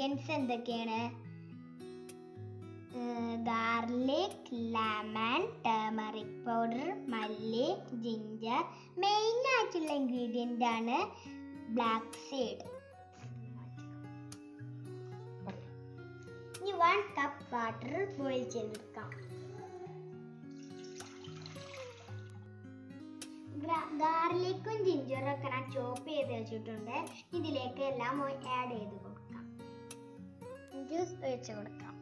ingredients എന്തൊക്കെയാണ് garlic lemon turmeric powder മല്ലി ginger main ആയിട്ടുള്ള ഇൻഗ്രീഡിയൻ്റ് ആണ് ബ്ലാക്ക് സീഡ് ഇനി വൺ കപ്പ് വാട്ടർ ബോയിൽ ചെയ്തെടുക്കാം ഗാർലിക്കും ജിഞ്ചറും ഒക്കെ ഞാൻ ചോപ്പ് ചെയ്ത് വെച്ചിട്ടുണ്ട് ഇതിലേക്ക് എല്ലാം ആഡ് ചെയ്ത് കൊടുക്കാം ജ്യൂസ് ഒഴിച്ച് കൊടുക്കാം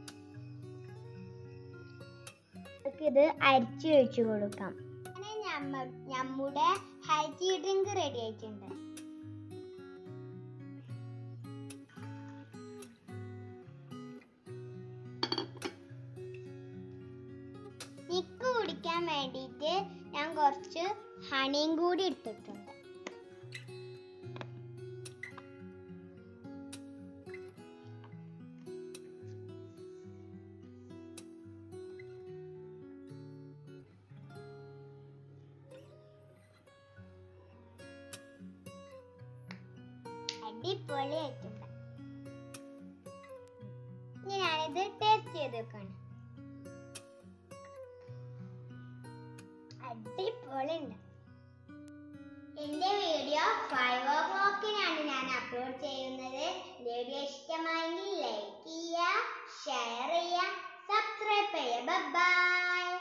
നമുക്ക് ഇത് അരിച്ച് ഒഴിച്ച് കൊടുക്കാം അങ്ങനെ നമ്മ നമ്മുടെ ഹെൽത്തി ഡ്രിങ്ക് റെഡി ആയിട്ടുണ്ട് നിക്ക് കുടിക്കാൻ വേണ്ടിയിട്ട് ഞാൻ കുറച്ച് ഹണിയും കൂടി ഇട്ടിട്ടുണ്ട് അടിപൊളിയായിട്ടുണ്ട് ഇനി ഞാനിത് ടേസ്റ്റ് ചെയ്ത് വെക്കാണ് അടിപൊളിയുണ്ട് എന്റെ വീഡിയോ ഫൈവ് ഓ ക്ലോക്കിനാണ് ഞാൻ അപ്ലോഡ് ചെയ്യുന്നത് വീഡിയോ ഇഷ്ടമായെങ്കിൽ ലൈക്ക് ചെയ്യുക ഷെയർ ചെയ്യുക സബ്സ്ക്രൈബ് ചെയ്യുക ബൈ